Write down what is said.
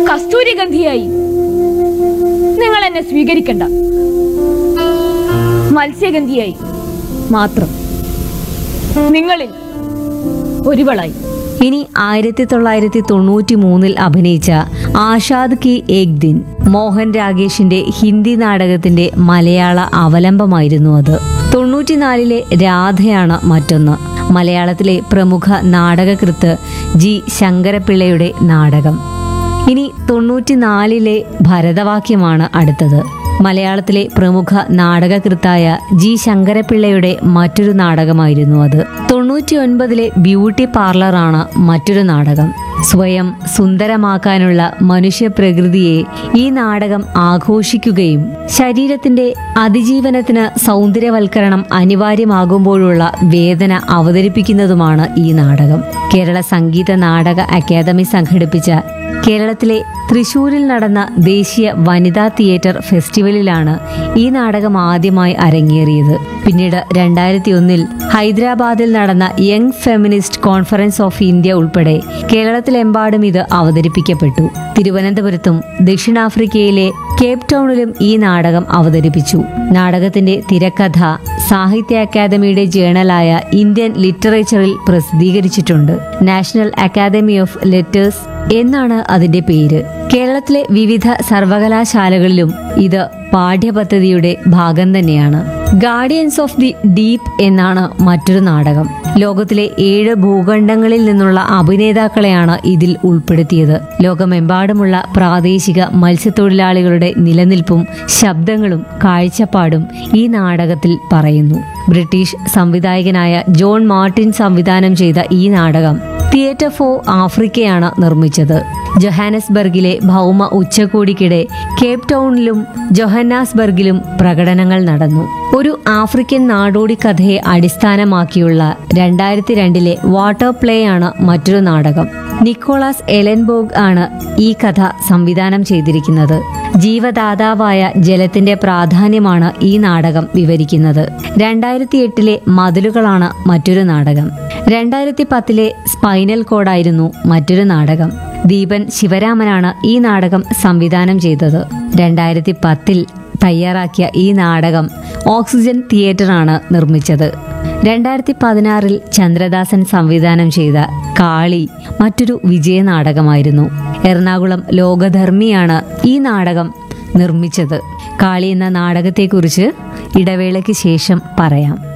കസ്തൂരിഗന്ധിയായി നിങ്ങൾ എന്നെ സ്വീകരിക്കണ്ട മത്സ്യഗന്ധിയായി മാത്രം നിങ്ങളിൽ ഒരുവളായി ഇനി ആയിരത്തി തൊള്ളായിരത്തി തൊണ്ണൂറ്റി മൂന്നിൽ അഭിനയിച്ച ആഷാദ് കി ഏക് ദിൻ മോഹൻ രാഗേഷിന്റെ ഹിന്ദി നാടകത്തിന്റെ മലയാള അവലംബമായിരുന്നു അത് തൊണ്ണൂറ്റിനാലിലെ രാധയാണ് മറ്റൊന്ന് മലയാളത്തിലെ പ്രമുഖ നാടകകൃത്ത് ജി ശങ്കരപിള്ളയുടെ നാടകം ഇനി തൊണ്ണൂറ്റിനാലിലെ ഭരതവാക്യമാണ് അടുത്തത് മലയാളത്തിലെ പ്രമുഖ നാടകകൃത്തായ ജി ശങ്കരപിള്ളയുടെ മറ്റൊരു നാടകമായിരുന്നു അത് തൊണ്ണൂറ്റി ഒൻപതിലെ ബ്യൂട്ടി പാർലറാണ് മറ്റൊരു നാടകം സ്വയം സുന്ദരമാക്കാനുള്ള മനുഷ്യപ്രകൃതിയെ ഈ നാടകം ആഘോഷിക്കുകയും ശരീരത്തിന്റെ അതിജീവനത്തിന് സൗന്ദര്യവൽക്കരണം അനിവാര്യമാകുമ്പോഴുള്ള വേദന അവതരിപ്പിക്കുന്നതുമാണ് ഈ നാടകം കേരള സംഗീത നാടക അക്കാദമി സംഘടിപ്പിച്ച കേരളത്തിലെ തൃശൂരിൽ നടന്ന ദേശീയ വനിതാ തിയേറ്റർ ഫെസ്റ്റിവലിലാണ് ഈ നാടകം ആദ്യമായി അരങ്ങേറിയത് പിന്നീട് രണ്ടായിരത്തി ഒന്നിൽ ഹൈദരാബാദിൽ നടന്ന young feminist conference of India ഉൾപ്പെടെ കേരളത്തിലെമ്പാടും ഇത് അവതരിപ്പിക്കപ്പെട്ടു തിരുവനന്തപുരത്തും ദക്ഷിണാഫ്രിക്കയിലെ കേപ്പ് ടൗണിലും ഈ നാടകം അവതരിപ്പിച്ചു നാടകത്തിന്റെ തിരക്കഥ സാഹിത്യ അക്കാദമിയുടെ ജേണലായ ഇന്ത്യൻ ലിറ്ററേച്ചറിൽ പ്രസിദ്ധീകരിച്ചിട്ടുണ്ട് നാഷണൽ അക്കാദമി ഓഫ് ലെറ്റേഴ്സ് എന്നാണ് അതിന്റെ പേര് കേരളത്തിലെ വിവിധ സർവകലാശാലകളിലും ഇത് പാഠ്യപദ്ധതിയുടെ ഭാഗം തന്നെയാണ് ഗാർഡിയൻസ് ഓഫ് ദി ഡീപ്പ് എന്നാണ് മറ്റൊരു നാടകം ലോകത്തിലെ ഏഴ് ഭൂഖണ്ഡങ്ങളിൽ നിന്നുള്ള അഭിനേതാക്കളെയാണ് ഇതിൽ ഉൾപ്പെടുത്തിയത് ലോകമെമ്പാടുമുള്ള പ്രാദേശിക മത്സ്യത്തൊഴിലാളികളുടെ നിലനിൽപ്പും ശബ്ദങ്ങളും കാഴ്ചപ്പാടും ഈ നാടകത്തിൽ പറയുന്നു ബ്രിട്ടീഷ് സംവിധായകനായ ജോൺ മാർട്ടിൻ സംവിധാനം ചെയ്ത ഈ നാടകം തിയേറ്റർ ഫോർ ആഫ്രിക്കയാണ് നിർമ്മിച്ചത് ജൊഹാനസ്ബർഗിലെ ഭൗമ ഉച്ചകോടിക്കിടെ കേപ്പ് ടൗണിലും ജൊഹന്നാസ്ബർഗിലും പ്രകടനങ്ങൾ നടന്നു ഒരു ആഫ്രിക്കൻ നാടോടി കഥയെ അടിസ്ഥാനമാക്കിയുള്ള രണ്ടായിരത്തി രണ്ടിലെ വാട്ടർ പ്ലേ ആണ് മറ്റൊരു നാടകം നിക്കോളാസ് എലൻബോഗ് ആണ് ഈ കഥ സംവിധാനം ചെയ്തിരിക്കുന്നത് ജീവദാതാവായ ജലത്തിന്റെ പ്രാധാന്യമാണ് ഈ നാടകം വിവരിക്കുന്നത് രണ്ടായിരത്തി എട്ടിലെ മതിലുകളാണ് മറ്റൊരു നാടകം രണ്ടായിരത്തി പത്തിലെ സ്പൈനൽ കോഡായിരുന്നു മറ്റൊരു നാടകം ദീപൻ ശിവരാമനാണ് ഈ നാടകം സംവിധാനം ചെയ്തത് രണ്ടായിരത്തി പത്തിൽ തയ്യാറാക്കിയ ഈ നാടകം ഓക്സിജൻ തിയേറ്ററാണ് നിർമ്മിച്ചത് രണ്ടായിരത്തി പതിനാറിൽ ചന്ദ്രദാസൻ സംവിധാനം ചെയ്ത കാളി മറ്റൊരു വിജയ നാടകമായിരുന്നു എറണാകുളം ലോകധർമ്മിയാണ് ഈ നാടകം നിർമ്മിച്ചത് കാളി എന്ന നാടകത്തെക്കുറിച്ച് ഇടവേളയ്ക്ക് ശേഷം പറയാം